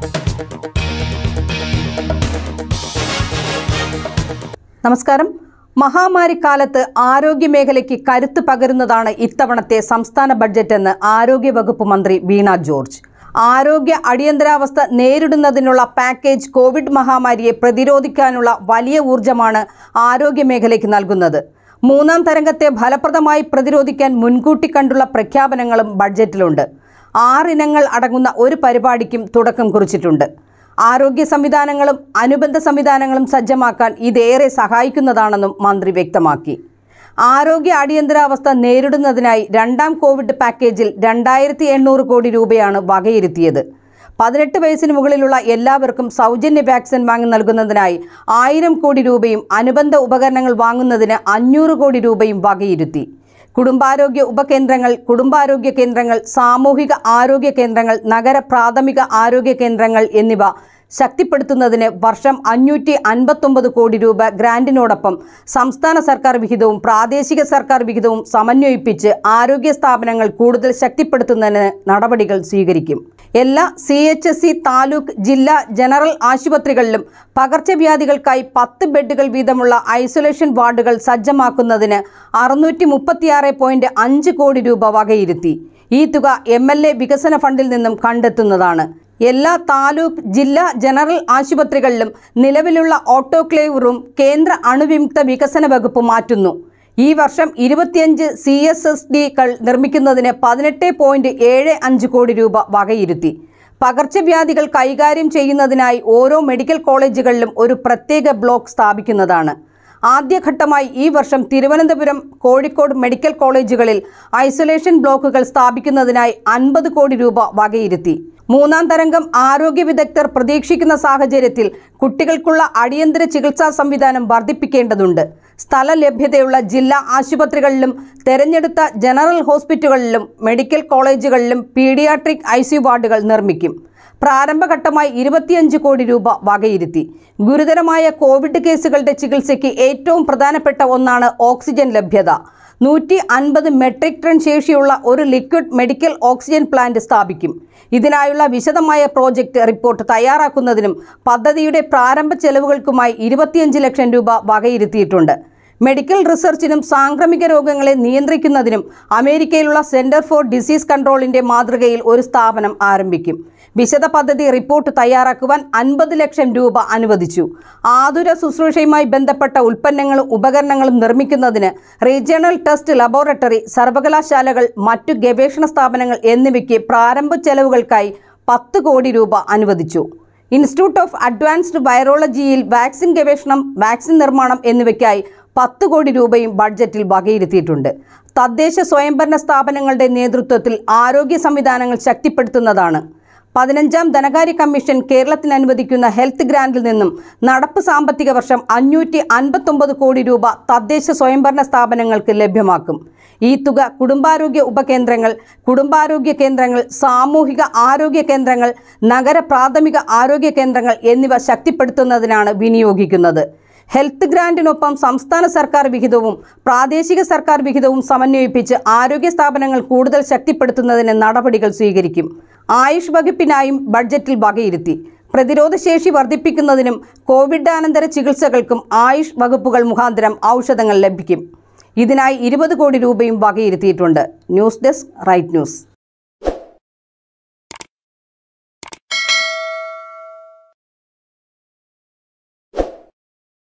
നമസ്കാരം മഹാമാരിക്കാലത്ത് ആരോഗ്യമേഖലയ്ക്ക് കരുത്ത് പകരുന്നതാണ് ഇത്തവണത്തെ സംസ്ഥാന ബഡ്ജറ്റെന്ന് ആരോഗ്യവകുപ്പ് മന്ത്രി വീണ ജോർജ് ആരോഗ്യ അടിയന്തരാവസ്ഥ നേരിടുന്നതിനുള്ള പാക്കേജ് കോവിഡ് മഹാമാരിയെ പ്രതിരോധിക്കാനുള്ള വലിയ ഊർജമാണ് ആരോഗ്യമേഖലയ്ക്ക് നൽകുന്നത് മൂന്നാം തരംഗത്തെ ഫലപ്രദമായി പ്രതിരോധിക്കാൻ മുൻകൂട്ടി കണ്ടുള്ള പ്രഖ്യാപനങ്ങളും ബഡ്ജറ്റിലുണ്ട് ആറിനങ്ങൾ അടങ്ങുന്ന ഒരു പരിപാടിക്കും തുടക്കം കുറിച്ചിട്ടുണ്ട് ആരോഗ്യ സംവിധാനങ്ങളും അനുബന്ധ സംവിധാനങ്ങളും സജ്ജമാക്കാൻ ഇതേറെ സഹായിക്കുന്നതാണെന്നും മന്ത്രി വ്യക്തമാക്കി ആരോഗ്യ അടിയന്തരാവസ്ഥ നേരിടുന്നതിനായി രണ്ടാം കോവിഡ് പാക്കേജിൽ രണ്ടായിരത്തി എണ്ണൂറ് കോടി രൂപയാണ് വകയിരുത്തിയത് പതിനെട്ട് വയസ്സിന് മുകളിലുള്ള എല്ലാവർക്കും സൗജന്യ വാക്സിൻ വാങ്ങി നൽകുന്നതിനായി ആയിരം കോടി രൂപയും അനുബന്ധ ഉപകരണങ്ങൾ വാങ്ങുന്നതിന് അഞ്ഞൂറ് കോടി രൂപയും വകയിരുത്തി കുടുംബാരോഗ്യ ഉപകേന്ദ്രങ്ങൾ കുടുംബാരോഗ്യ കേന്ദ്രങ്ങൾ സാമൂഹിക ആരോഗ്യ കേന്ദ്രങ്ങൾ നഗര പ്രാഥമിക ആരോഗ്യ കേന്ദ്രങ്ങൾ എന്നിവ ശക്തിപ്പെടുത്തുന്നതിന് വർഷം അഞ്ഞൂറ്റി അൻപത്തൊമ്പത് കോടി രൂപ ഗ്രാന്റിനോടൊപ്പം സംസ്ഥാന സർക്കാർ വിഹിതവും പ്രാദേശിക സർക്കാർ വിഹിതവും സമന്വയിപ്പിച്ച് ആരോഗ്യ സ്ഥാപനങ്ങൾ കൂടുതൽ ശക്തിപ്പെടുത്തുന്നതിന് നടപടികൾ സ്വീകരിക്കും എല്ലാ C H S C taluk ജില്ലാ ജനറൽ ആശുപത്രികളിലും പകർച്ചവ്യാധികൾക്കായി പത്ത് ബെഡുകൾ വീതമുള്ള ഐസൊലേഷൻ വാർഡുകൾ സജ്ജമാക്കുന്നതിന് അറുന്നൂറ്റി മുപ്പത്തിയാറ് പോയിന്റ് അഞ്ച് കോടി രൂപ വകയിരുത്തി ഈ തുക എം എൽ എ വികസന ഫണ്ടിൽ നിന്നും കണ്ടെത്തുന്നതാണ് എല്ലാ താലൂക്ക് ജില്ലാ ജനറൽ ആശുപത്രികളിലും നിലവിലുള്ള ഓട്ടോക്ലേവ് റൂം കേന്ദ്ര അണുവിമുക്ത വികസന വകുപ്പ് മാറ്റുന്നു ഈ വർഷം ഇരുപത്തിയഞ്ച് സി എസ് എസ് ഡികൾ നിർമ്മിക്കുന്നതിന് പതിനെട്ട് പോയിന്റ് ഏഴ് അഞ്ച് കോടി രൂപ വകയിരുത്തി പകർച്ചവ്യാധികൾ കൈകാര്യം ചെയ്യുന്നതിനായി ഓരോ മെഡിക്കൽ കോളേജുകളിലും ഒരു പ്രത്യേക ബ്ലോക്ക് സ്ഥാപിക്കുന്നതാണ് ആദ്യഘട്ടമായി ഈ വർഷം തിരുവനന്തപുരം കോഴിക്കോട് മെഡിക്കൽ കോളേജുകളിൽ ഐസൊലേഷൻ ബ്ലോക്കുകൾ സ്ഥാപിക്കുന്നതിനായി അൻപത് കോടി രൂപ വകയിരുത്തി മൂന്നാം തരംഗം ആരോഗ്യ വിദഗ്ധർ പ്രതീക്ഷിക്കുന്ന സാഹചര്യത്തിൽ കുട്ടികൾക്കുള്ള അടിയന്തര ചികിത്സാ സംവിധാനം വർദ്ധിപ്പിക്കേണ്ടതുണ്ട് സ്ഥല ലഭ്യതയുള്ള ജില്ലാ ആശുപത്രികളിലും തെരഞ്ഞെടുത്ത ജനറൽ ഹോസ്പിറ്റലുകളിലും മെഡിക്കൽ കോളേജുകളിലും പീഡിയാട്രിക് ഐ വാർഡുകൾ നിർമ്മിക്കും പ്രാരംഭഘട്ടമായി ഇരുപത്തിയഞ്ച് കോടി രൂപ വകയിരുത്തി ഗുരുതരമായ കോവിഡ് കേസുകളുടെ ചികിത്സയ്ക്ക് ഏറ്റവും പ്രധാനപ്പെട്ട ഒന്നാണ് ഓക്സിജൻ ലഭ്യത നൂറ്റി അൻപത് മെട്രിക് ടൺ ശേഷിയുള്ള ഒരു ലിക്വിഡ് മെഡിക്കൽ ഓക്സിജൻ പ്ലാന്റ് സ്ഥാപിക്കും ഇതിനായുള്ള വിശദമായ പ്രോജക്റ്റ് റിപ്പോർട്ട് തയ്യാറാക്കുന്നതിനും പദ്ധതിയുടെ പ്രാരംഭ ചെലവുകൾക്കുമായി ഇരുപത്തിയഞ്ച് ലക്ഷം രൂപ വകയിരുത്തിയിട്ടുണ്ട് മെഡിക്കൽ റിസർച്ചിനും സാംക്രമിക രോഗങ്ങളെ നിയന്ത്രിക്കുന്നതിനും അമേരിക്കയിലുള്ള സെന്റർ ഫോർ ഡിസീസ് കൺട്രോളിന്റെ മാതൃകയിൽ ഒരു സ്ഥാപനം ആരംഭിക്കും വിശദ പദ്ധതി റിപ്പോർട്ട് തയ്യാറാക്കുവാൻ അൻപത് ലക്ഷം രൂപ അനുവദിച്ചു ആതുര ശുശ്രൂഷയുമായി ബന്ധപ്പെട്ട ഉൽപ്പന്നങ്ങളും ഉപകരണങ്ങളും നിർമ്മിക്കുന്നതിന് റീജിയണൽ ടെസ്റ്റ് ലബോറട്ടറി സർവകലാശാലകൾ മറ്റു ഗവേഷണ സ്ഥാപനങ്ങൾ എന്നിവയ്ക്ക് പ്രാരംഭ ചെലവുകൾക്കായി പത്ത് കോടി രൂപ അനുവദിച്ചു ഇൻസ്റ്റിറ്റ്യൂട്ട് ഓഫ് അഡ്വാൻസ്ഡ് വൈറോളജിയിൽ വാക്സിൻ ഗവേഷണം വാക്സിൻ നിർമ്മാണം എന്നിവയ്ക്കായി പത്ത് കോടി രൂപയും ബഡ്ജറ്റിൽ വകയിരുത്തിയിട്ടുണ്ട് തദ്ദേശ സ്വയംഭരണ സ്ഥാപനങ്ങളുടെ നേതൃത്വത്തിൽ ആരോഗ്യ സംവിധാനങ്ങൾ ശക്തിപ്പെടുത്തുന്നതാണ് പതിനഞ്ചാം ധനകാര്യ കമ്മീഷൻ കേരളത്തിന് അനുവദിക്കുന്ന ഹെൽത്ത് ഗ്രാന്റിൽ നിന്നും നടപ്പ് സാമ്പത്തിക വർഷം അഞ്ഞൂറ്റി അൻപത്തൊമ്പത് കോടി രൂപ തദ്ദേശ സ്വയംഭരണ സ്ഥാപനങ്ങൾക്ക് ലഭ്യമാക്കും ഈ തുക കുടുംബാരോഗ്യ ഉപകേന്ദ്രങ്ങൾ കുടുംബാരോഗ്യ കേന്ദ്രങ്ങൾ സാമൂഹിക ആരോഗ്യ കേന്ദ്രങ്ങൾ നഗര പ്രാഥമിക ആരോഗ്യ കേന്ദ്രങ്ങൾ എന്നിവ ശക്തിപ്പെടുത്തുന്നതിനാണ് വിനിയോഗിക്കുന്നത് ഹെൽത്ത് ഗ്രാന്റിനൊപ്പം സംസ്ഥാന സർക്കാർ വിഹിതവും പ്രാദേശിക സർക്കാർ വിഹിതവും സമന്വയിപ്പിച്ച് ആരോഗ്യ സ്ഥാപനങ്ങൾ കൂടുതൽ ശക്തിപ്പെടുത്തുന്നതിന് നടപടികൾ സ്വീകരിക്കും ആയുഷ് വകുപ്പിനായും ബഡ്ജറ്റിൽ വകയിരുത്തി പ്രതിരോധശേഷി വർദ്ധിപ്പിക്കുന്നതിനും കോവിഡാനന്തര ചികിത്സകൾക്കും ആയുഷ് വകുപ്പുകൾ മുഖാന്തരം ഔഷധങ്ങൾ ലഭിക്കും ഇതിനായി ഇരുപത് കോടി രൂപയും വകയിരുത്തിയിട്ടുണ്ട് ന്യൂസ് ഡെസ്ക് റൈറ്റ് ന്യൂസ്